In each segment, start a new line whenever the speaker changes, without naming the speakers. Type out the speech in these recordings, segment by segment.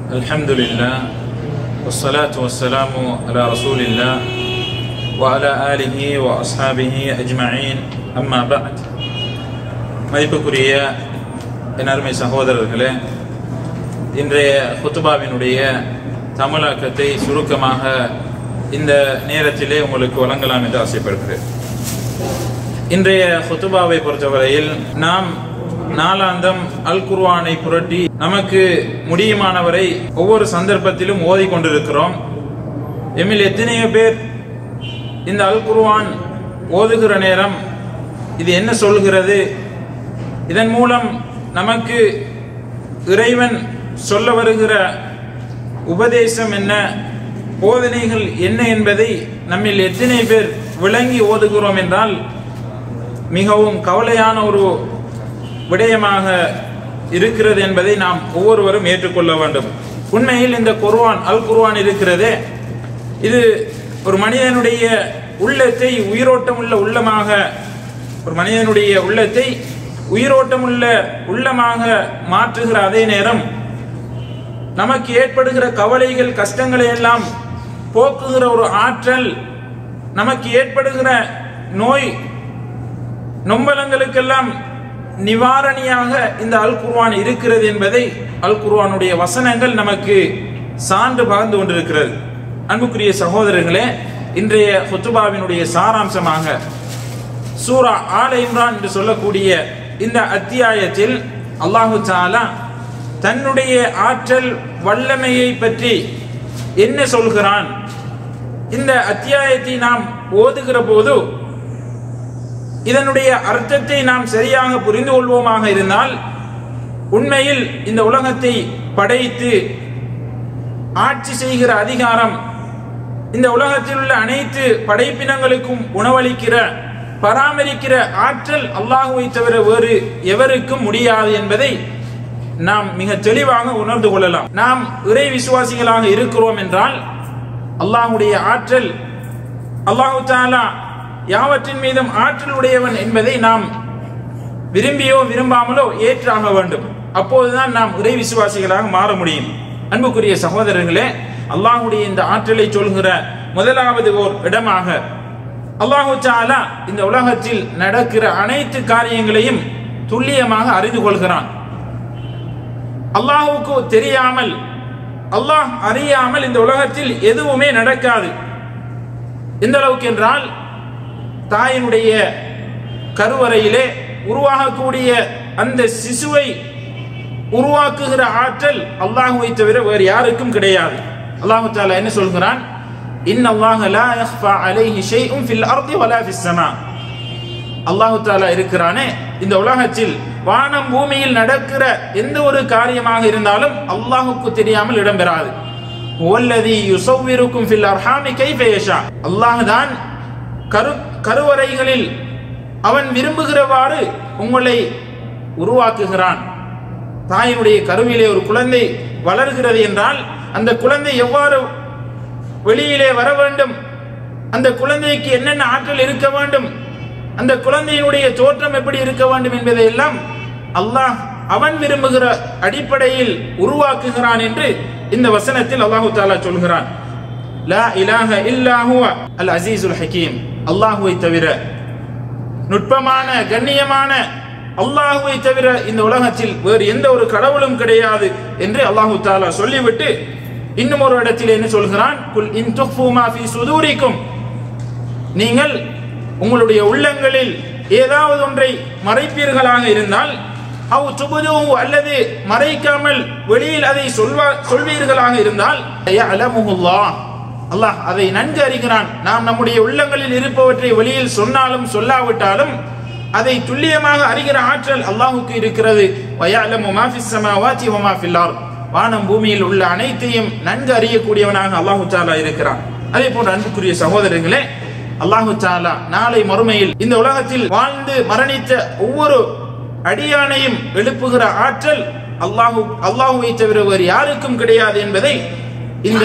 الحمد لله والصلاة والسلام على رسول الله وعلى آله وأصحابه أجمعين أما بعد மதிப்புக்குரிய என் அருமை சகோதரர்களே இன்றைய குத்துபாவினுடைய தமிழாக்கத்தை சுருக்கமாக இந்த நேரத்திலே உங்களுக்கு வழங்கலாம் என்று ஆசைப்படுகிறேன் இன்றைய குத்துபாவை பொறுத்தவரையில் நாம் நாளாந்தம் அல் குர்ஆனை புரட்டி நமக்கு முடியுமானவரை ஒவ்வொரு சந்தர்ப்பத்திலும் ஓதிக் கொண்டிருக்கிறோம் எம்மில் எத்தனையோ பேர் இந்த அல் குர்ஆன் ஓதுகிற நேரம் இது என்ன சொல்கிறது இதன் மூலம் நமக்கு இறைவன் சொல்ல வருகிற உபதேசம் என்ன போதனைகள் என்ன என்பதை நம்மில் எத்தனை பேர் விளங்கி ஓதுகிறோம் என்றால் மிகவும் கவலையான ஒரு விடயமாக இருக்கிறது என்பதை நாம் ஒவ்வொருவரும் ஏற்றுக்கொள்ள வேண்டும் உண்மையில் இந்த குர்ஆன் அல் குர்ஆன் இருக்கிறதே இது ஒரு மனிதனுடைய உள்ளத்தை உயிரோட்டமுள்ள உள்ளமாக ஒரு மனிதனுடைய உள்ளத்தை உயிரோட்டமுள்ள உள்ளமாக மாற்றுகிற அதே நேரம் நமக்கு ஏற்படுகிற கவலைகள் கஷ்டங்களை எல்லாம் போக்குகிற ஒரு ஆற்றல் நமக்கு ஏற்படுகிற நோய் நொம்பலங்களுக்கெல்லாம் நிவாரணியாக இந்த அல் குர்ஆன் இருக்கிறது என்பதை அல் குர்ஆனுடைய வசனங்கள் நமக்கு சான்று பகர்ந்து கொண்டிருக்கிறது அன்புக்குரிய சகோதரர்களே இன்றைய ஹுத்துபாவினுடைய சாராம்சமாக சூரா ஆல இம்ரான் என்று சொல்லக்கூடிய இந்த அத்தியாயத்தில் அல்லாஹு தாலா தன்னுடைய ஆற்றல் வல்லமையை பற்றி என்ன சொல்கிறான் இந்த அத்தியாயத்தை நாம் ஓதுகிற போது இதனுடைய அர்த்தத்தை நாம் சரியாக புரிந்து கொள்வோமாக இருந்தால் உண்மையில் இந்த உலகத்தை படைத்து ஆட்சி செய்கிற அதிகாரம் இந்த உலகத்தில் உள்ள அனைத்து படைப்பினங்களுக்கும் உணவளிக்கிற பராமரிக்கிற ஆற்றல் அல்லாஹுவை தவிர வேறு எவருக்கும் முடியாது என்பதை நாம் மிக தெளிவாக உணர்ந்து கொள்ளலாம் நாம் இறை விசுவாசிகளாக இருக்கிறோம் என்றால் அல்லாஹுடைய ஆற்றல் அல்லாஹு தாலா யாவற்றின் மீதும் ஆற்றல் உடையவன் என்பதை நாம் விரும்பியோ விரும்பாமலோ ஏற்றாக வேண்டும் அப்போதுதான் நாம் இறை விசுவாசிகளாக மாற முடியும் அன்புக்குரிய சகோதரர்களே அல்லாஹுடைய இந்த ஆற்றலை சொல்கிற முதலாவது ஓர் இடமாக அல்லாஹு தாலா இந்த உலகத்தில் நடக்கிற அனைத்து காரியங்களையும் துல்லியமாக அறிந்து கொள்கிறான் அல்லாஹுக்கு தெரியாமல் அல்லாஹ் அறியாமல் இந்த உலகத்தில் எதுவுமே நடக்காது எந்த அளவுக்கு என்றால் தாயினுடைய கருவறையிலே உருவாகக்கூடிய அந்த சிசுவை உருவாக்குகிற ஆற்றல் அல்லாஹுவை தவிர வேறு யாருக்கும் கிடையாது அல்லாஹு தாலா என்ன சொல்கிறான் இன் அல்லாஹ் லா யஹ்ஃபா அலைஹி ஷைஉம் ஃபில் அர்தி வலா ஃபிஸ் ஸமா அல்லாஹு தாலா இருக்கிறானே இந்த உலகத்தில் வானம் பூமியில் நடக்கிற எந்த ஒரு காரியமாக இருந்தாலும் அல்லாஹுக்கு தெரியாமல் இடம்பெறாது வல்லதி யுஸவ்விருக்கும் ஃபில் அர்ஹாமி கைஃப யஷா அல்லாஹ் தான் கரு கருவறைகளில் அவன் விரும்புகிறவாறு உங்களை உருவாக்குகிறான் தாயினுடைய கருவிலே ஒரு குழந்தை வளர்கிறது என்றால் அந்த குழந்தை எவ்வாறு வெளியிலே வர வேண்டும் அந்த குழந்தைக்கு என்னென்ன ஆற்றல் இருக்க வேண்டும் அந்த குழந்தையினுடைய தோற்றம் எப்படி இருக்க வேண்டும் என்பதை எல்லாம் அல்லாஹ் அவன் விரும்புகிற அடிப்படையில் உருவாக்குகிறான் என்று இந்த வசனத்தில் அல்லாஹு தாலா சொல்கிறான் லா இலாஹ இல்லாஹுவ அல் அசீசுல் ஹக்கீம் அல்லாஹுவை தவிர நுட்பமான கண்ணியமான அல்லாஹுவை தவிர இந்த உலகத்தில் வேறு எந்த ஒரு கடவுளும் கிடையாது என்று அல்லாஹு தாலா சொல்லிவிட்டு இன்னும் ஒரு இடத்தில் என்ன சொல்கிறான் குல் இன் துஃபுமா ஃபி சுதூரிக்கும் நீங்கள் உங்களுடைய உள்ளங்களில் ஏதாவது ஒன்றை மறைப்பீர்களாக இருந்தால் அவ் துபுதுஹு அல்லது மறைக்காமல் வெளியில் அதை சொல்வா சொல்வீர்களாக இருந்தால் அலமுல்லாஹ் அல்லாஹ் அதை நன்கு அறிகிறான் நாம் நம்முடைய உள்ளங்களில் இருப்பவற்றை வெளியில் சொன்னாலும் சொல்லாவிட்டாலும் அதை துல்லியமாக அறிகிற ஆற்றல் அல்லாஹுக்கு இருக்கிறது வயஅலமு மா ஃபிஸ் ஸமாவாதி வ மா ஃபில் அர்த் வானம் பூமியில் உள்ள அனைத்தையும் நன்கு அறியக்கூடியவனாக அல்லாஹு தாலா இருக்கிறான் அதே போன்ற அன்புக்குரிய சகோதரர்களே அல்லாஹு தாலா நாளை மறுமையில் இந்த உலகத்தில் வாழ்ந்து மரணித்த ஒவ்வொரு அடியானையும் எழுப்புகிற ஆற்றல் அல்லாஹு அல்லாஹுவை தவிர வேறு யாருக்கும் கிடையாது என்பதை இந்த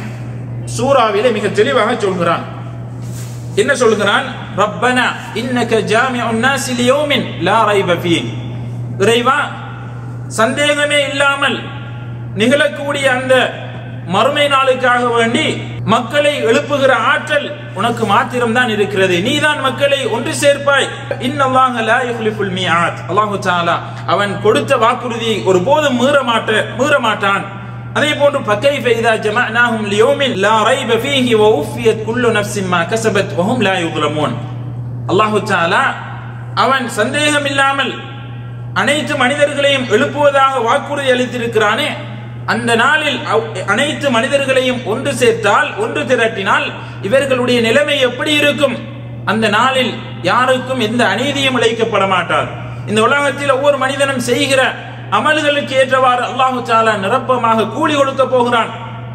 சூறாவிலே மிக தெளிவாக சொல்கிறான் என்ன சொல்கிறான் ரப்பனா இன்னக ஜாமிஉன் நாஸி லியௌமின் லா ரைப ஃபீ இறைவா சந்தேகமே இல்லாமல் நிகழக்கூடிய அந்த மறுமை நாளுக்காக வேண்டி மக்களை எழுப்புகிற ஆற்றல் உனக்கு மாத்திரம்தான் இருக்கிறது நீதான் மக்களை ஒன்று சேர்ப்பாய் இன்னல்லாஹ லா யுஹ்லிஃபுல் மிஆத் அல்லாஹு தஆலா அவன் கொடுத்த வாக்குறுதியை ஒருபோதும் மீற மாட்ட மீற மாட்டான் அதே போன்று فكيف إذا جمعناهم ليوم لا ريب فيه ووفيت كل نفس ما كسبت وهم لا يظلمون அல்லாஹு தஆலா அவன் சந்தேகம் இல்லாமல் அனைத்து மனிதர்களையும் எழுப்புவதாக வாக்குறுதி அளித்திருக்கிறானே அந்த நாளில் அவ்- அனைத்து மனிதர்களையும் ஒன்று சேர்த்தால் ஒன்று திரட்டினால் இவர்களுடைய நிலைமை எப்படி இருக்கும் அந்த நாளில் யாருக்கும் எந்த அநீதியும் இழைக்கப்பட மாட்டார் இந்த உலகத்தில் ஒவ்வொரு மனிதனும் செய்கிற அமல்களுக்கு ஏற்றவாறு அல்லாஹு தாலா நிரப்பமாக கூலி கொடுக்க போகிறான்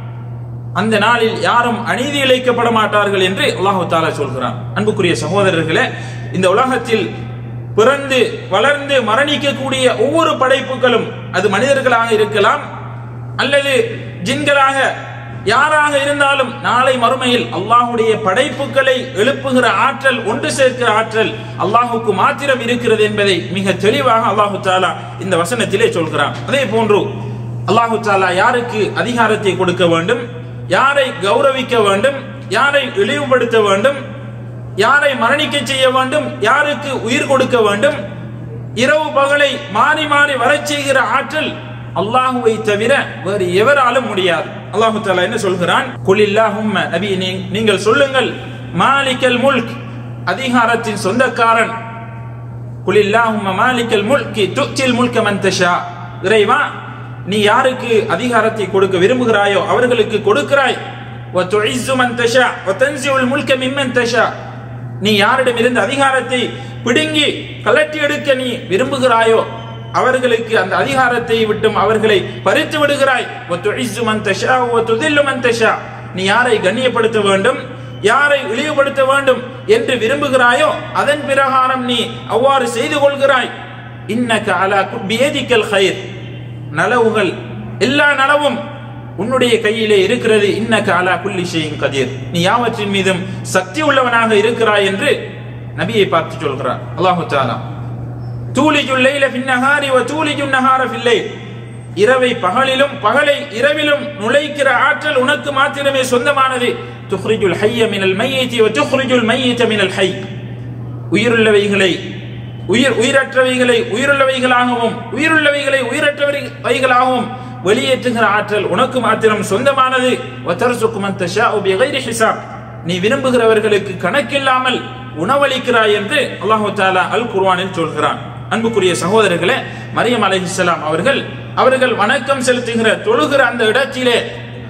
அந்த நாளில் யாரும் அநீதி இழைக்கப்பட மாட்டார்கள் என்று அல்லாஹு தாலா சொல்கிறான் அன்புக்குரிய சகோதரர்களே இந்த உலகத்தில் பிறந்து வளர்ந்து மரணிக்கக்கூடிய ஒவ்வொரு படைப்புகளும் அது மனிதர்களாக இருக்கலாம் அல்லது ஜின்களாக யாராக இருந்தாலும் நாளை மறுமையில் அல்லாஹுடைய படைப்புகளை எழுப்புகிற ஆற்றல் ஒன்று சேர்க்கிற ஆற்றல் அல்லாஹுக்கு மாத்திரம் இருக்கிறது என்பதை மிக தெளிவாக அல்லாஹு தாலா இந்த வசனத்திலே சொல்கிறான் அதே போன்று அல்லாஹு தாலா யாருக்கு அதிகாரத்தை கொடுக்க வேண்டும் யாரை கௌரவிக்க வேண்டும் யாரை இழிவுபடுத்த வேண்டும் யாரை மரணிக்க செய்ய வேண்டும் யாருக்கு உயிர் கொடுக்க வேண்டும் இரவு பகலை மாறி மாறி வரச் செய்கிற ஆற்றல் அல்லாஹுவை தவிர வேறு எவராலும் முடியாது அல்லாஹு தாலா என்ன சொல்கிறான் குலில்லாஹும்ம நபி நீ- நீங்கள் சொல்லுங்கள் மாலிக்கல் முல்க் அதிகாரத்தின் சொந்தக்காரன் குலில்லாஹும்ம மாலிக்கல் முல்கி துச்சில் முல்க மன் தஷா இறைவா நீ யாருக்கு அதிகாரத்தை கொடுக்க விரும்புகிறாயோ அவர்களுக்கு கொடுக்கிறாய் வ துஇஸ்ஸு மன் தஷா வ தன்சிஉல் முல்க மிம்மன் தஷா நீ யாரிடமிருந்து அதிகாரத்தை பிடுங்கி கலட்டி எடுக்க நீ விரும்புகிறாயோ அவர்களுக்கு அந்த அதிகாரத்தை விட்டும் அவர்களை பறித்து விடுகிறாய் வ துஇஸ்ஸு மன் தஷா வ துதில்லு மன் தஷா நீ யாரை கண்ணியப்படுத்த வேண்டும் யாரை இழிவுபடுத்த வேண்டும் என்று விரும்புகிறாயோ அதன் பிரகாரம் நீ அவ்வாறு செய்து கொள்கிறாய் இன்னக அலா பியதிக்கல் ஹைர் நலவுகள் எல்லா நலவும் உன்னுடைய கையிலே இருக்கிறது இன்னக அலா குல்லி ஷைஇன் கதீர் நீ யாவற்றின் மீதும் சக்தி உள்ளவனாக இருக்கிறாய் என்று நபியை பார்த்து சொல்கிறார் அல்லாஹு தஆலா தூலிஜுல் லைல ஃபின் நஹாரி வ தூலிஜுன் நஹார ஃபில் லைல் இரவை பகலிலும் பகலை இரவிலும் நுழைக்கிற ஆற்றல் உனக்கு மாத்திரமே சொந்தமானது துஹ்ரிஜுல் ஹய்ய மினல் மையத்தி வ துஹ்ரிஜுல் மையத்த மினல் ஹை உயிருள்ளவைகளை உயிர் உயிரற்றவைகளை உயிருள்ளவைகளாகவும் உயிருள்ளவைகளை உயிரற்றவைகளாகவும் வெளியேற்றுகிற ஆற்றல் உனக்கு மாத்திரம் சொந்தமானது வதர்சுக்கு மன் தஷாஉ பிகைரி ஹிசாப் நீ விரும்புகிறவர்களுக்கு கணக்கில்லாமல் உணவளிக்கிறாய் என்று அல்லாஹு தாலா அல் குர்ஆனில் சொல்கிறான் அன்புக்குரிய சகோதரர்களே மரியம் அலைஹிஸ்ஸலாம் அவர்கள் அவர்கள் வணக்கம் செலுத்துகிற தொழுகிற அந்த இடத்திலே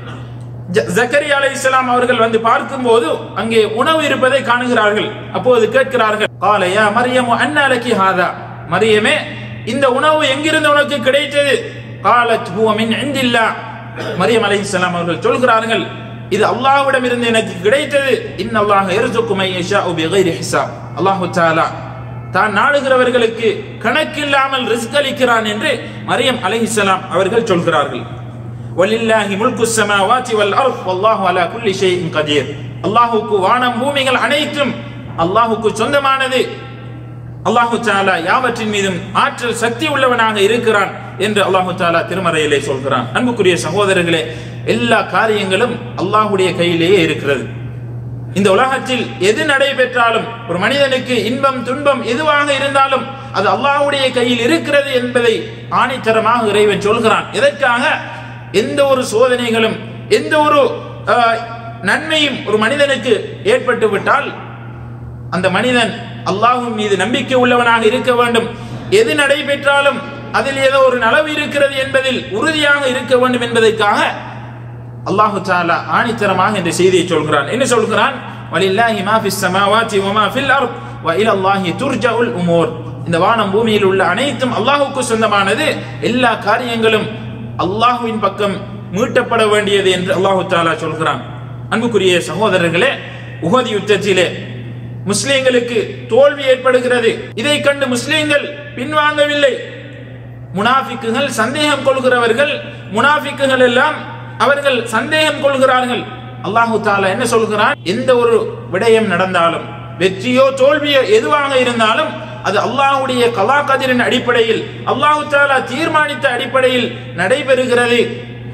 ஜ- ஜக்கரியா அலைஹிஸ்ஸலாம் அவர்கள் வந்து பார்க்கும்போது அங்கே உணவு இருப்பதை காணுகிறார்கள் அப்போது கேட்கிறார்கள் காலையா மரியமு அன்னலகி ஹாதா மரியமே இந்த உணவு எங்கிருந்து உனக்கு கிடைத்தது காலத் ஹுவ மின் இந்தில்லா மரியம் அலைஹிஸ்ஸலாம் அவர்கள் சொல்கிறார்கள் இது அல்லாஹ்விடம் இருந்து எனக்கு கிடைத்தது இன்னல்லாஹ் யர்சுக்கு மை யஷாஉ பிகைரி ஹிசாப் அல்லாஹ் தஆலா தான் நாடுகிறவர்களுக்கு கணக்கில்லாமல் ரிஸ்க் அளிக்கிறான் என்று மரியம் அலைஹிஸ்ஸலாம் அவர்கள் சொல்கிறார்கள் வலில்லாஹி முல்கு ஸமாவாதி வல் அர்த் வல்லாஹு அலா குல்லி ஷைஇன் கதீர் அல்லாஹ்வுக்கு வானம் பூமிகள் அனைத்தும் அல்லாஹ்வுக்கு சொந்தமானது அல்லாஹு தஆலா யாவற்றின் மீதும் ஆற்றல் சக்தி உள்ளவனாக இருக்கிறான் என்று அல்லாஹு தஆலா திருமறையிலே சொல்கிறான் அன்புக்குரிய சகோதரர்களே எல்லா காரியங்களும் அல்லாஹ்வுடைய கையிலேயே இருக்கிறது இந்த உலகத்தில் எது நடைபெற்றாலும் ஒரு மனிதனுக்கு இன்பம் துன்பம் எதுவாக இருந்தாலும் அது அல்லாஹ்வுடைய கையில் இருக்கிறது என்பதை ஆணித்தரமாக இறைவன் சொல்கிறான் எதற்காக எந்த ஒரு சோதனைகளும் எந்த ஒரு ஆஹ், நன்மையும் ஒரு மனிதனுக்கு ஏற்பட்டு விட்டால் அந்த மனிதன் அல்லாஹ்வின் மீது நம்பிக்கை உள்ளவனாக இருக்க வேண்டும் எது நடைபெற்றாலும் அதில் ஏதோ ஒரு நலவு இருக்கிறது என்பதில் உறுதியாக இருக்க வேண்டும் என்பதற்காக அல்லாஹு தாலா ஆணித்தரமாக இந்த செய்தியை சொல்கிறான் என்ன சொல்கிறான் வலில்லாஹி மா ஃபிஸ் ஸமாவாதி வ மா ஃபில் அர்த் வ இலல்லாஹி துர்ஜஉல் உமூர் இந்த வானம் பூமியில் உள்ள அனைத்தும் அல்லாஹ்வுக்கு சொந்தமானது எல்லா காரியங்களும் அல்லாஹ்வின் பக்கம் மீட்டப்பட வேண்டியது என்று அல்லாஹு தாலா சொல்கிறான் அன்புக்குரிய சகோதரர்களே உஹது யுத்தத்திலே முஸ்லிம்களுக்கு தோல்வி ஏற்படுகிறது இதை கண்டு முஸ்லிம்கள் பின்வாங்கவில்லை முனாஃபிக்குகள் சந்தேகம் கொள்கிறவர்கள் முனாஃபிக்குகள் எல்லாம் அவர்கள் சந்தேகம் கொள்கிறார்கள் அல்லாஹு தாலா என்ன சொல்கிறான் எந்த ஒரு விடயம் நடந்தாலும் வெற்றியோ தோல்வியோ எதுவாக இருந்தாலும் அது அல்லாஹ்வுடைய கலா கதிரின் அடிப்படையில் அல்லாஹு தாலா தீர்மானித்த அடிப்படையில் நடைபெறுகிறது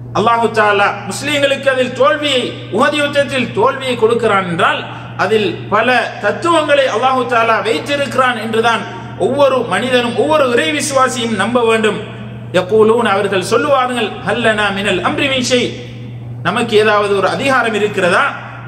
அல்லாஹு தாலா முஸ்லிம்களுக்கு அதில் தோல்வியை உஹது யுத்தத்தில் தோல்வியை கொடுக்கிறான் என்றால் அதில் பல தத்துவங்களை அல்லாஹு தாலா வைத்திருக்கிறான் என்றுதான் ஒவ்வொரு மனிதனும் ஒவ்வொரு இறை விசுவாசியும் நம்ப வேண்டும் யக்கூலூன் அவர்கள் சொல்லுவார்கள் ஹல்லனா மினல் அம்ரி மின் ஷை நமக்கு ஏதாவது ஒரு அதிகாரம் இருக்கிறதா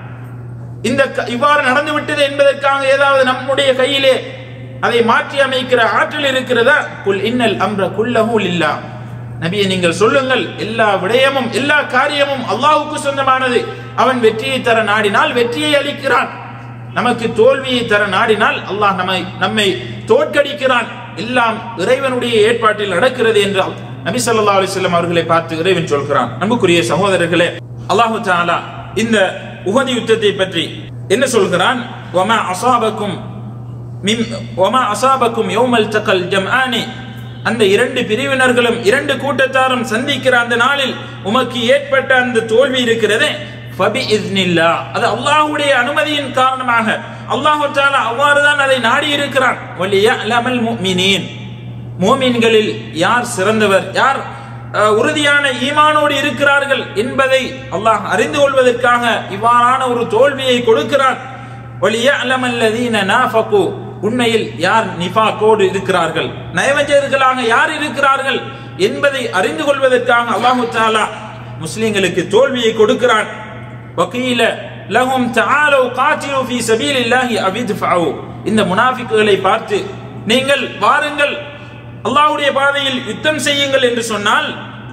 இந்த க- இவ்வாறு நடந்து விட்டது என்பதற்காக ஏதாவது நம்முடைய கையிலே அதை மாற்றி அமைக்கிற ஆற்றல் இருக்கிறதா குல் இன்னல் அம்ர குல்லஹு லில்லா நபியை நீங்கள் சொல்லுங்கள் எல்லா விடயமும் எல்லா காரியமும் அல்லாஹ்வுக்கு சொந்தமானது அவன் வெற்றியை தர நாடினால் வெற்றியை அளிக்கிறான் நமக்கு தோல்வியை தர நாடினால் அல்லாஹ் நம்மை நம்மை தோற்கடிக்கிறான் எல்லாம் இறைவனுடைய ஏற்பாட்டில் நடக்கிறது என்று நபி ஸல்லல்லாஹு அலைஹி வஸல்லம் அவர்களை பார்த்து இறைவன் சொல்கிறான் அன்புக்குரிய சகோதரர்களே அல்லாஹு தஆலா இந்த உஹது யுத்தத்தை பற்றி என்ன சொல்கிறான் வமா அசாபக்கும் மிம் வமா அசாபக்கும் யௌமல் தக்கல் ஜம்ஆனி அந்த இரண்டு பிரிவினர்களும் இரண்டு கூட்டத்தாரும் சந்திக்கிற அந்த நாளில் உமக்கு ஏற்பட்ட அந்த தோல்வி இருக்கிறதே ஃபபி இஸ்னில்லா அது அல்லாஹ்வுடைய அனுமதியின் காரணமாக அல்லாஹ் தஆலா அவ்வாறு தான் அதை நாடி இருக்கிறான் வலியஅலமல் முஃமினீன் மூமின்களில் யார் சிறந்தவர் யார் அஹ், உறுதியான ஈமானோடு இருக்கிறார்கள் என்பதை அல்லாஹ் அறிந்து கொள்வதற்காக இவ்வாறான ஒரு தோல்வியை கொடுக்கிறான் وَلِيَعْلَمَ الَّذِينَ نَافَقُوا உண்மையில் யார் நிஃபாக்கோடு இருக்கிறார்கள் நயவஞ்சகர்களாக யார் இருக்கிறார்கள் என்பதை அறிந்து கொள்வதற்காக அல்லாஹு தாலா முஸ்லிம்களுக்கு தோல்வியை கொடுக்கிறான் வக்கீல லஹும் தஆலு காத்திலு ஃபீ சபீலில்லாஹி அவித்ஃபஉ இந்த முனாஃபிக்குகளை பார்த்து நீங்கள் வாருங்கள் அல்லாஹ்வுடைய பாதையில் யுத்தம் செய்யுங்கள் என்று சொன்னால்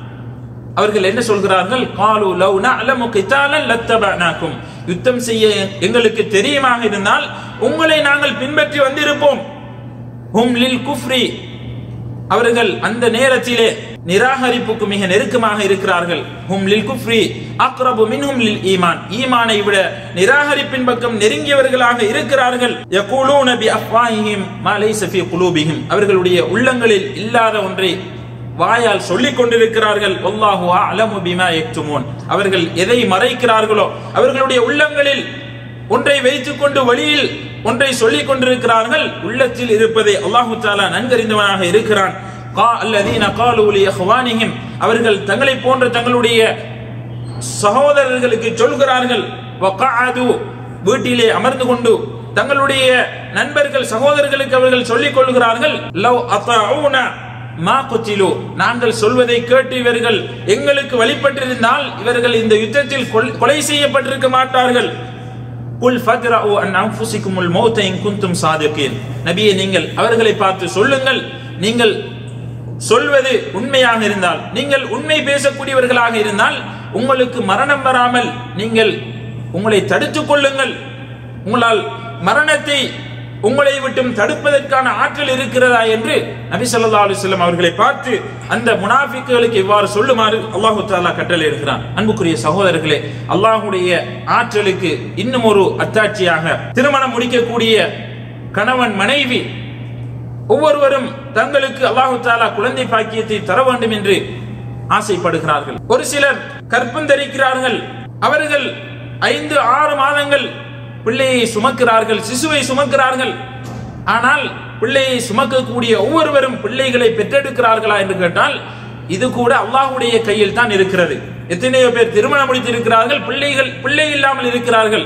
அவர்கள் என்ன சொல்கிறார்கள் காலு லவ் நஅலமு கிதாலன் லத்தபனாக்கும் யுத்தம் செய்ய எங்களுக்கு தெரியுமாக இருந்தால் உங்களை நாங்கள் பின்பற்றி வந்திருப்போம் ஹும் லில் குஃப்ரி அவர்கள் அந்த நேரத்திலே நிராகரிப்புக்கு மிக நெருக்கமாக இருக்கிறார்கள் ஹும் லில் குஃப்ரி அக்ரபு மின்ஹும் லில் ஈமான் ஈமானை விட நிராகரிப்பின் பக்கம் நெருங்கியவர்களாக இருக்கிறார்கள் யகூலூன பி அஃவாஹிஹிம் மா லைஸ ஃபீ குலூபிஹிம் அவர்களுடைய உள்ளங்களில் இல்லாத ஒன்றை வாயால் சொல்லிக் கொண்டிருக்கிறார்கள் வல்லாஹு அலமு பிமா யக்துமூன் அவர்கள் எதை மறைக்கிறார்களோ அவர்களுடைய உள்ளங்களில் ஒன்றை வைத்துக் கொண்டு வழியில் ஒன்றை சொல்லிக் கொண்டிருக்கிறார்கள் உள்ளத்தில் இருப்பதை அல்லாஹு தாலா நன்கறிந்தவனாக இருக்கிறான் கா அல்லதீன காலு லி இஹ்வானிஹிம் அவர்கள் தங்களை போன்ற தங்களுடைய சகோதரர்களுக்கு சொல்கிறார்கள் வகஅது வீட்டிலே அமர்ந்து கொண்டு தங்களுடைய நண்பர்கள் சகோதரர்களுக்கு அவர்கள் சொல்லிக் கொள்கிறார்கள் லவ் அத்தஊனா மா குத்திலு நாங்கள் சொல்வதை கேட்டு இவர்கள் எங்களுக்கு வழிபட்டிருந்தால் இவர்கள் இந்த யுத்தத்தில் கொல்- கொலை செய்யப்பட்டிருக்க மாட்டார்கள் குல் ஃபத்ரஉ அன் அன்ஃபுசிக்குமுல் மௌத இன் குன்தும் சாதிகீன் நபியே நீங்கள் அவர்களை பார்த்து சொல்லுங்கள் நீங்கள் சொல்வது உண்மையாக இருந்தால் நீங்கள் உண்மை பேசக்கூடியவர்களாக இருந்தால் உங்களுக்கு மரணம் வராமல் நீங்கள் உங்களை தடுத்துக் கொள்ளுங்கள் உங்களால் மரணத்தை உங்களை விட்டும் தடுப்பதற்கான ஆற்றல் இருக்கிறதா என்று நபி ஸல்லல்லாஹு அலைஹி வஸல்லம் அவர்களை பார்த்து அந்த முனாஃபிக்குகளுக்கு இவ்வாறு சொல்லுமாறு அல்லாஹு தஆலா கட்டளை இருக்கிறான் அன்புக்குரிய சகோதரர்களே அல்லாஹ்வுடைய ஆற்றலுக்கு இன்னும் ஒரு அத்தாட்சியாக திருமணம் முடிக்கக்கூடிய கணவன் மனைவி ஒவ்வொருவரும் தங்களுக்கு அல்லாஹு தாலா குழந்தை பாக்கியத்தை தர வேண்டும் என்று ஆசைப்படுகிறார்கள் ஒரு சிலர் கற்பந்தரிக்கிறார்கள் அவர்கள் ஐந்து ஆறு மாதங்கள் பிள்ளையை சுமக்கிறார்கள் சிசுவை சுமக்கிறார்கள் ஆனால் பிள்ளையை சுமக்கக்கூடிய ஒவ்வொருவரும் பிள்ளைகளை பெற்றெடுக்கிறார்களா என்று கேட்டால் இது கூட அல்லாஹ்வுடைய கையில் தான் இருக்கிறது எத்தனையோ பேர் திருமணம் முடித்திருக்கிறார்கள் பிள்ளைகள் பிள்ளை இல்லாமல் இருக்கிறார்கள்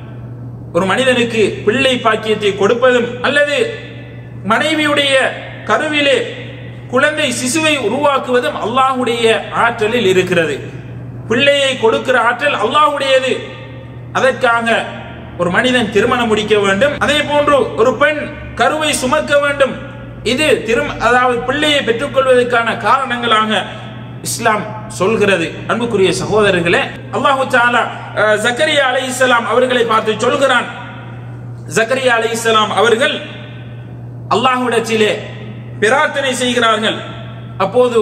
ஒரு மனிதனுக்கு பிள்ளை பாக்கியத்தை கொடுப்பதும் அல்லது மனைவியுடைய கருவிலே குழந்தை சிசுவை உருவாக்குவதும் அல்லாஹ்வுடைய ஆற்றலில் இருக்கிறது பிள்ளையை கொடுக்கிற ஆற்றல் அல்லாஹ்வுடையது அதற்காக ஒரு மனிதன் திருமணம் முடிக்க வேண்டும் அதே போன்று ஒரு பெண் கருவை சுமக்க வேண்டும் இது திரும் அதாவது பிள்ளையை பெற்றுக்கொள்வதற்கான காரணங்களாக இஸ்லாம் சொல்கிறது அன்புக்குரிய சகோதரர்களே அல்லாஹு தாலா அஹ், ஜக்கரியா அலைஹிஸ்ஸலாம் அவர்களை பார்த்து சொல்கிறான் ஜக்கரியா அலைஹிஸ்ஸலாம் அவர்கள் அல்லாஹ்விடத்திலே பிரார்த்தனை செய்கிறார்கள் அப்போது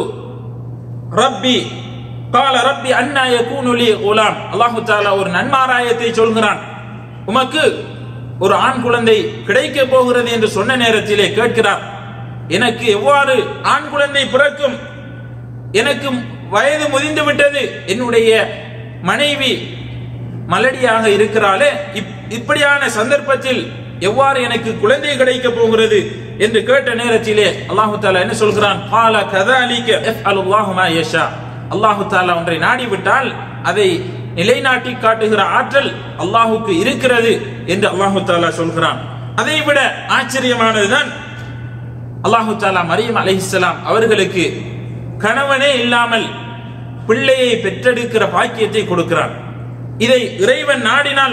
ரப்பி கால ரப்பி அன்னா யகூனு லி குலாம் அல்லாஹு தஆலா ஒரு நன்மாராயத்தை சொல்கிறான் உமக்கு ஒரு ஆண் குழந்தை கிடைக்க போகிறது என்று சொன்ன நேரத்திலே கேட்கிறார் எனக்கு எவ்வாறு ஆண் குழந்தை பிறக்கும் எனக்கு வயது முதிந்து விட்டது என்னுடைய மனைவி மலடியாக இருக்கிறாளே இப்- இப்படியான சந்தர்ப்பத்தில் எவ்வாறு எனக்கு குழந்தை கிடைக்க போகிறது என்று கேட்ட நேரத்திலே அல்லாஹு தாலா என்ன சொல்கிறான் கால கதாலிக்க அல்லாஹு மா யஷா அல்லாஹு தாலா ஒன்றை நாடிவிட்டால் அதை நிலைநாட்டி காட்டுகிற ஆற்றல் அல்லாஹுக்கு இருக்கிறது என்று அல்லாஹு தாலா சொல்கிறான் அதை விட ஆச்சரியமானதுதான் அல்லாஹு தாலா மரியம் அலைஹிஸ்ஸலாம் அவர்களுக்கு கணவனே இல்லாமல் பிள்ளையை பெற்றெடுக்கிற பாக்கியத்தை கொடுக்கிறான் இதை இறைவன் நாடினால்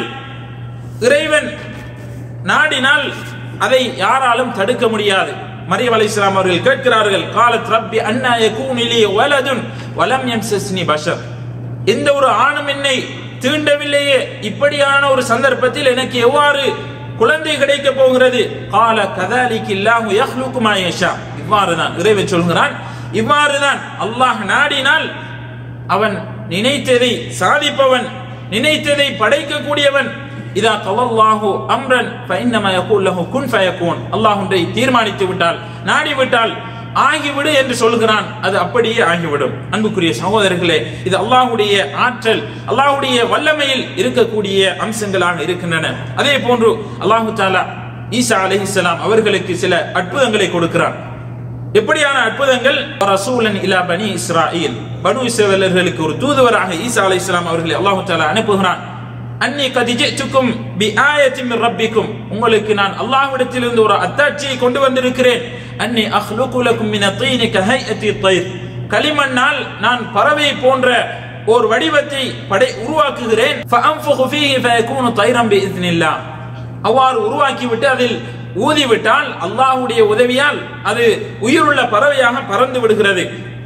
இறைவன் நாடினால் அதை யாராலும் தடுக்க முடியாது மரியம் அலைஹிஸ்ஸலாம் அவர்கள் கேட்கிறார்கள் காலத் ரப்பி அன்னா யகூனு லி வலதுன் வலம் யம்சஸ்னி பஷர் எந்த ஒரு ஆணும் என்னை தீண்டவில்லையே இப்படியான ஒரு சந்தர்ப்பத்தில் எனக்கு எவ்வாறு குழந்தை கிடைக்க போகிறது கால கதாலிக்கு இல்லாஹு யஹ்லுக்கு மா யஷா இவ்வாறுதான் இறைவன் சொல்கிறான் இவ்வாறுதான் அல்லாஹ் நாடினால் அவன் நினைத்ததை சாதிப்பவன் நினைத்ததை படைக்கக்கூடியவன் இதா கவல்லாஹு அம்ரன் ஃபைன்னமா யகூல் லஹு குன் ஃபயகூன் அல்லாஹ் ஒன்றை தீர்மானித்து விட்டால் நாடி விட்டால் ஆகிவிடு என்று சொல்கிறான் அது அப்படியே ஆகிவிடும் அன்புக்குரிய சகோதரர்களே இது அல்லாஹ்வுடைய ஆற்றல் அல்லாஹ்வுடைய வல்லமையில் இருக்கக்கூடிய அம்சங்களாக இருக்கின்றன அதே போன்று அல்லாஹு தாலா ஈசா அலைஹிஸ்ஸலாம் அவர்களுக்கு சில அற்புதங்களை கொடுக்கிறான் எப்படியான அற்புதங்கள் ரசூலன் இலா பனி இஸ்ராயில் பனு இஸ்ரவேலர்களுக்கு ஒரு தூதுவராக ஈசா அலைஹிஸ்ஸலாம் அவர்களை அல்லாஹு தாலா அனுப்புகிறான் அன்னி கதிஜித்துக்கும் பி ஆயத்தின் ரப்பிக்கும் உங்களுக்கு நான் அல்லாஹ்விடத்திலிருந்து ஒரு அத்தாட்சியை கொண்டு வந்திருக்கிறேன் அன்னி அஹ்லுகு லக்கும் மின தீனி கஹைஅத்தி தைர் களிமண்ணால் நான் பறவை போன்ற ஒரு வடிவத்தை படை உருவாக்குகிறேன் ஃபஅன்ஃபுகு ஃபீஹி ஃபயகூனு தைரம் பிஇذنில்லாஹ் அவ்வாறு உருவாக்கிவிட்டு அதில் ஊதிவிட்டால் அல்லாஹ்வுடைய உதவியால் அது உயிருள்ள பறவையாக பறந்து விடுகிறது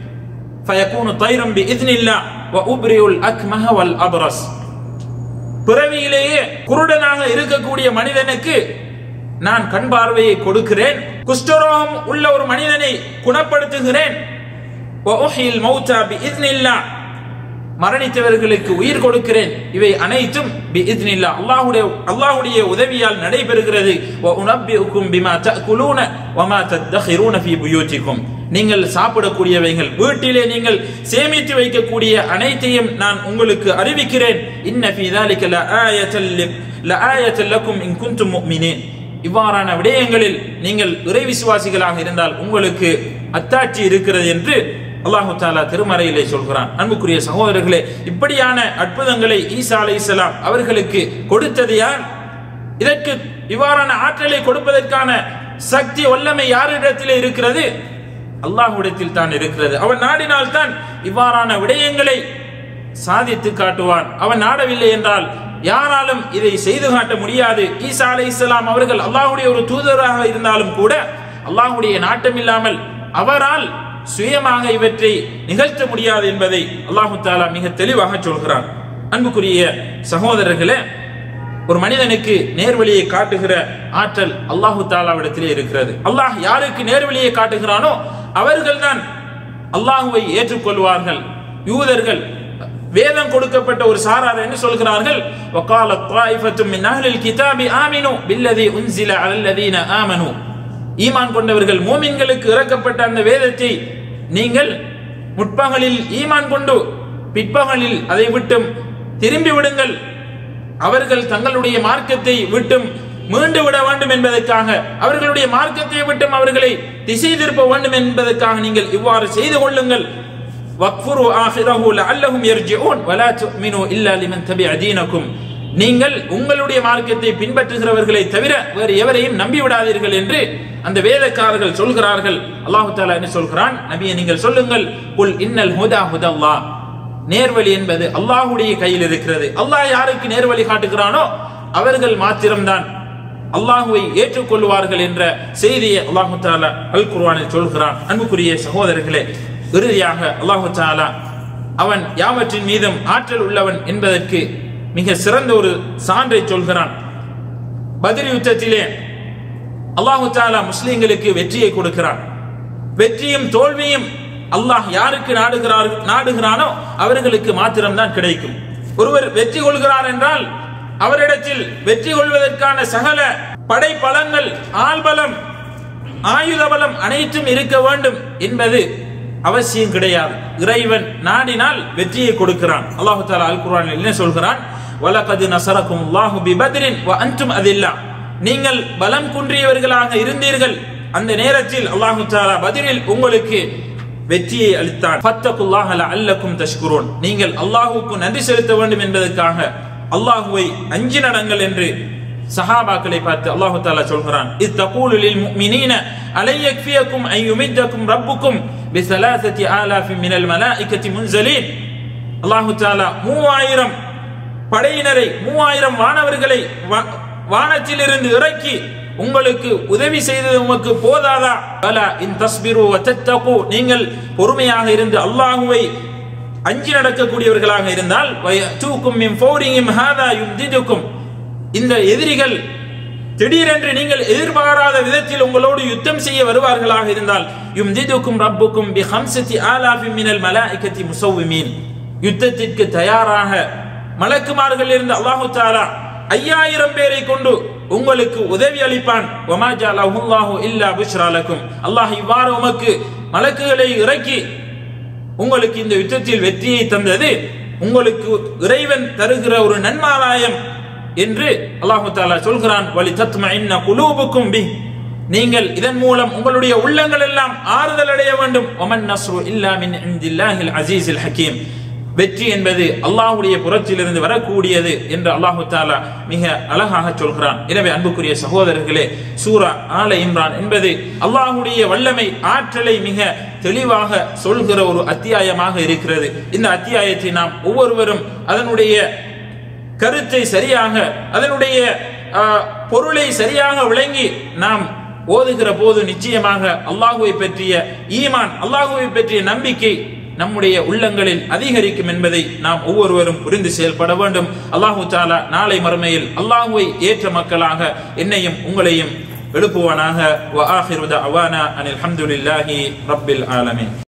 ஃபயகூனு தைரம் பிஇذنில்லாஹ் வ உப்ரியுல் அக்மஹ வல் அப்ரஸ் பிறவியிலேயே குருடனாக இருக்கக்கூடிய மனிதனுக்கு நான் கண் பார்வையை கொடுக்கிறேன் குஷ்டரோகம் உள்ள ஒரு மனிதனை குணப்படுத்துகிறேன் வஉஹில் மௌதா பிஇذنில்லாஹ் மரணித்தவர்களுக்கு உயிர் கொடுக்கிறேன் இவை அனைத்தும் பிஇذنில்லாஹ் அல்லாஹ்வுடைய அல்லாஹ்வுடைய உதவியால் நடைபெறுகிறது வ உனப்பிஉக்கும் பிமா தஅகுலூன வமா தத்தகிரூன ஃபீ புயூதிக்கும் நீங்கள் சாப்பிடக்கூடியவைகள் வீட்டிலே நீங்கள் சேமித்து வைக்கக்கூடிய அனைத்தையும் நான் உங்களுக்கு அறிவிக்கிறேன் இன்ன ஃபீ ذلك لآية لآية لكم إن كنتم مؤمنين இவ்வாறான விடயங்களில் நீங்கள் இறை விசுவாசிகளாக இருந்தால் உங்களுக்கு அத்தாட்சி இருக்கிறது என்று அல்லாஹு தாலா திருமறையிலே சொல்கிறான் அன்புக்குரிய சகோதரர்களே இப்படியான அற்புதங்களை ஈசா அலைஹிஸ்ஸலாம் அவர்களுக்கு கொடுத்தது யார் இதற்கு இவ்வாறான ஆற்றலை கொடுப்பதற்கான சக்தி வல்லமை யாரிடத்திலே இருக்கிறது அல்லாஹ்விடத்தில் தான் இருக்கிறது அவன் நாடினால் தான் இவ்வாறான விடயங்களை சாதித்து காட்டுவான் அவன் நாடவில்லை என்றால் யாராலும் இதை செய்து காட்ட முடியாது ஈசா அலை இஸ்லாம் அவர்கள் அல்லாஹ்வுடைய ஒரு தூதராக இருந்தாலும் கூட அல்லாஹ்வுடைய நாட்டம் இல்லாமல் அவரால் சுயமாக இவற்றை நிகழ்த்த முடியாது என்பதை அல்லாஹு தாலா மிக தெளிவாக சொல்கிறான் அன்புக்குரிய சகோதரர்களே ஒரு மனிதனுக்கு நேர்வழியை காட்டுகிற ஆற்றல் அல்லாஹு தாலாவிடத்திலே இருக்கிறது அல்லாஹ் யாருக்கு நேர்வழியை காட்டுகிறானோ அவர்கள்தான் அல்லாஹுவை ஏற்றுக்கொள்வார்கள் யூதர்கள் வேதம் கொடுக்கப்பட்ட ஒரு சாரார் என்ன சொல்கிறார்கள் وقال طائفة من أهل الكتاب آمنوا بالذي أنزل على الذين آمنوا ஈமான் கொண்டவர்கள் மூமின்களுக்கு இறக்கப்பட்ட அந்த வேதத்தை நீங்கள் முற்பகலில் ஈமான் கொண்டு பிற்பகலில் அதை விட்டும் திரும்பி விடுங்கள் அவர்கள் தங்களுடைய மார்க்கத்தை விட்டும் மீண்டு விட வேண்டும் என்பதற்காக அவர்களுடைய மார்க்கத்தை விட்டும் அவர்களை திசை திருப்ப வேண்டும் என்பதற்காக நீங்கள் இவ்வாறு செய்து கொள்ளுங்கள் வக்ஃபுரு ஆஹிரஹு லஅல்லஹும் யர்ஜிஊன் வலா துமினு இல்லா லிமன் தபிஅ தீனக்கும் நீங்கள் உங்களுடைய மார்க்கத்தை பின்பற்றுகிறவர்களை தவிர வேறு எவரையும் நம்பி விடாதீர்கள் என்று அந்த வேதக்காரர்கள் சொல்கிறார்கள் அல்லாஹு தாலா என்ன சொல்கிறான் நபியை நீங்கள் சொல்லுங்கள் குல் இன்னல் ஹுதா ஹுதல்லாஹ் நேர்வழி என்பது அல்லாஹ்வுடைய கையில் இருக்கிறது அல்லாஹ் யாருக்கு நேர்வழி காட்டுகிறானோ அவர்கள் மாத்திரம்தான் அல்லாஹுவை ஏற்றுக்கொள்வார்கள் என்ற செய்தியை அல்லாஹு தாலா அல் குர்ஆனில் சொல்கிறான் அன்புக்குரிய சகோதரர்களே இறுதியாக அல்லாஹு தாலா அவன் யாவற்றின் மீதும் ஆற்றல் உள்ளவன் என்பதற்கு மிக சிறந்த ஒரு சான்றை சொல்கிறான் பதில் யுத்தத்திலே அல்லாஹு தாலா முஸ்லிம்களுக்கு வெற்றியை கொடுக்கிறான் வெற்றியும் தோல்வியும் அல்லாஹ் யாருக்கு நாடுகிறார் நாடுகிறானோ அவர்களுக்கு மாத்திரம்தான் கிடைக்கும் ஒருவர் வெற்றி கொள்கிறார் என்றால் அவரிடத்தில் வெற்றி கொள்வதற்கான சகல படைப்பலங்கள் ஆள்பலம் ஆயுத பலம் அனைத்தும் இருக்க வேண்டும் என்பது அவசியம் கிடையாது இறைவன் நாடினால் வெற்றியை கொடுக்கிறான் அல்லாஹு தாலா அல் குர்ஆனில் என்ன சொல்கிறான் வலகது நசரக்கும் அல்லாஹு பிபத்ரின் வ அன்தும் அதில்லா நீங்கள் பலம் குன்றியவர்களாக இருந்தீர்கள் அந்த நேரத்தில் அல்லாஹு தாலா பதிலில் உங்களுக்கு வெற்றியை அளித்தான் ஃபத்தகுல்லாஹ லஅல்லக்கும் தஷ்குரூன் நீங்கள் அல்லாஹ்வுக்கு நன்றி செலுத்த வேண்டும் என்பதற்காக அல்லாஹ்வை அஞ்சு நடங்கள் என்று சஹாபாக்களை பார்த்து அல்லாஹு தாலா சொல்கிறான் இது தகூலு லில் முஃமினீன அலை யக்ஃபியக்கும் அன் யுமித்தக்கும் ரப்புக்கும் பிஸலாசத்தி ஆலாஃபின் மினல் மலாயிகத்தி முன்சலீன் அல்லாஹு தாலா மூவாயிரம் படையினரை மூவாயிரம் வானவர்களை வா- வானத்திலிருந்து இறக்கி உங்களுக்கு உதவி செய்தது உமக்கு போதாதா பலா இன் தஸ்பிரு வ தத்தகு நீங்கள் பொறுமையாக இருந்து அல்லாஹுவை அஞ்சி நடக்கக்கூடியவர்களாக இருந்தால் வயத்தூக்கும் மின் ஃபௌரிஹிம் ஹாதா யும்திதுக்கும் இந்த எதிரிகள் திடீரென்று நீங்கள் எதிர்பாராத விதத்தில் உங்களோடு யுத்தம் செய்ய வருவார்களாக இருந்தால் யும்திதுக்கும் ரப்புக்கும் பி ஹம்சத்தி ஆலாஃபி மினல் மலாயிகத்தி முசவ்விமீன் யுத்தத்திற்கு தயாராக மலக்குமார்கள் இருந்து அல்லாஹு தாலா ஐயாயிரம் பேரை கொண்டு உங்களுக்கு உதவி அளிப்பான் வமா ஜஅலஹுல்லாஹு இல்லா புஷ்ரா லக்கும் அல்லாஹ் இவ்வாறு உமக்கு மலக்குகளை இறக்கி உங்களுக்கு இந்த யுத்தத்தில் வெற்றியை தந்தது உங்களுக்கு இறைவன் தருகிற ஒரு நன்மாராயம் என்று அல்லாஹு தாலா சொல்கிறான் வலி தத்மஇன்ன குலூபுக்கும் பி நீங்கள் இதன் மூலம் உங்களுடைய உள்ளங்கள் எல்லாம் ஆறுதல் அடைய வேண்டும் ஒமன் நஸ்ரு இல்லா மின் இந்தில்லாஹில் அசீஸில் ஹக்கீம் வெற்றி என்பது அல்லாஹ்வுடைய புறத்திலிருந்து வரக்கூடியது என்று அல்லாஹு தாலா மிக அழகாக சொல்கிறான் எனவே அன்புக்குரிய சகோதரர்களே சூரா ஆல இம்ரான் என்பது அல்லாஹ்வுடைய வல்லமை ஆற்றலை மிக தெளிவாக சொல்கிற ஒரு அத்தியாயமாக இருக்கிறது இந்த அத்தியாயத்தை நாம் ஒவ்வொருவரும் அதனுடைய கருத்தை சரியாக அதனுடைய ஆ, பொருளை சரியாக விளங்கி நாம் ஓதுகிற போது நிச்சயமாக அல்லாஹுவை பற்றிய ஈமான் அல்லாஹுவை பற்றிய நம்பிக்கை நம்முடைய உள்ளங்களில் அதிகரிக்கும் என்பதை நாம் ஒவ்வொருவரும் புரிந்து செயல்பட வேண்டும் அல்லாஹு தாலா நாளை மறுமையில் அல்லாஹுவை ஏற்ற மக்களாக என்னையும் உங்களையும் எழுப்புவானாக வ ஆஹிரு தஅவானா அனில் ஹம்துலில்லாஹி ரப்பில் ஆலமீன்